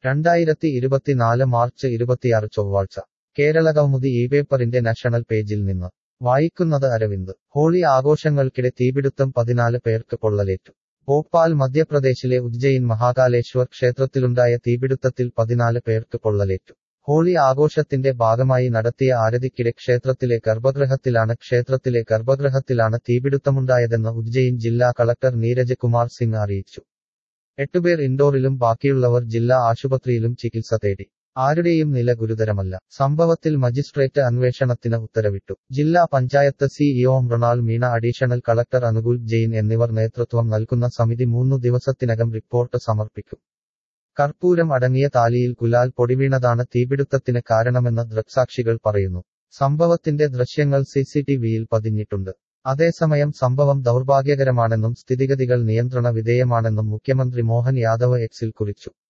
രണ്ടായിരത്തി ഇരുപത്തിനാല് മാർച്ച് ഇരുപത്തിയാറ് ചൊവ്വാഴ്ച കേരള കൗമുദി ഈ പേപ്പറിന്റെ നാഷണൽ പേജിൽ നിന്ന് വായിക്കുന്നത് അരവിന്ദ് ഹോളി ആഘോഷങ്ങൾക്കിടെ തീപിടുത്തം പതിനാല് പേർക്ക് പൊള്ളലേറ്റു ഭോപ്പാൽ മധ്യപ്രദേശിലെ ഉജ്ജയിൻ മഹാകാലേശ്വർ ക്ഷേത്രത്തിലുണ്ടായ തീപിടുത്തത്തിൽ പതിനാല് പേർക്ക് പൊള്ളലേറ്റു ഹോളി ആഘോഷത്തിന്റെ ഭാഗമായി നടത്തിയ ആരതിക്കിടെ ക്ഷേത്രത്തിലെ ഗർഭഗൃഹത്തിലാണ് ക്ഷേത്രത്തിലെ ഗർഭഗൃഹത്തിലാണ് തീപിടുത്തമുണ്ടായതെന്ന് ഉജ്ജയിൻ ജില്ലാ കളക്ടർ നീരജ് കുമാർ സിംഗ് അറിയിച്ചു എട്ടുപേർ ഇൻഡോറിലും ബാക്കിയുള്ളവർ ജില്ലാ ആശുപത്രിയിലും ചികിത്സ തേടി ആരുടെയും നില ഗുരുതരമല്ല സംഭവത്തിൽ മജിസ്ട്രേറ്റ് അന്വേഷണത്തിന് ഉത്തരവിട്ടു ജില്ലാ panchayat CEO Mrinal Meena additional collector Anukool Jain എന്നിവർ നേതൃത്വം നൽകുന്ന സമിതി മൂന്നു ദിവസത്തിനകം റിപ്പോർട്ട് സമർപ്പിക്കും കർപ്പൂരം അടങ്ങിയ താലിയിൽ ഗുലാൽ പൊടിവീണതാണ് തീപിടുത്തത്തിന് കാരണമെന്ന് ദൃക്സാക്ഷികൾ പറയുന്നു സംഭവത്തിന്റെ ദൃശ്യങ്ങൾ സിസിടിവിയിൽ പതിഞ്ഞിട്ടുണ്ട് അതേസമയം സംഭവം ദൗർഭാഗ്യകരമാണെന്നും സ്ഥിതിഗതികൾ നിയന്ത്രണ വിധേയമാണെന്നും മുഖ്യമന്ത്രി മോഹൻ യാദവ് എക്സിൽ കുറിച്ചു